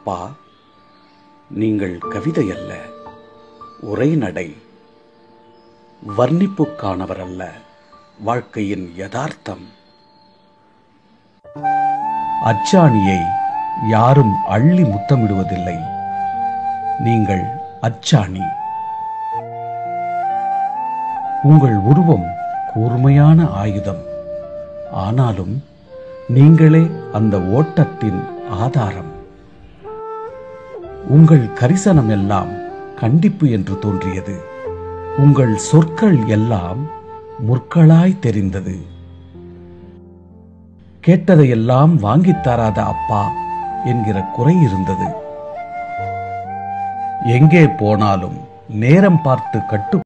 அப்பா நீங்கள் கவிதை அல்ல உரைநடை வர்ணிப்புக்கானவர் அல்ல வாழ்க்கையின் யதார்த்தம் அச்சாணியை யாரும் அள்ளி முத்தமிடுவதில்லை நீங்கள் அச்சாணி உங்கள் உருவம் கூர்மையான ஆயுதம் ஆனாலும் நீங்களே அந்த ஓட்டத்தின் ஆதாரம் உங்கள் கரிசனம் எல்லாம் கண்டிப்பு என்று தோன்றியது உங்கள் சொற்கள் எல்லாம் முற்களாய் தெரிந்தது கேட்டதையெல்லாம் வாங்கித் தராத அப்பா என்கிற குறை இருந்தது எங்கே போனாலும் நேரம் பார்த்து கட்டு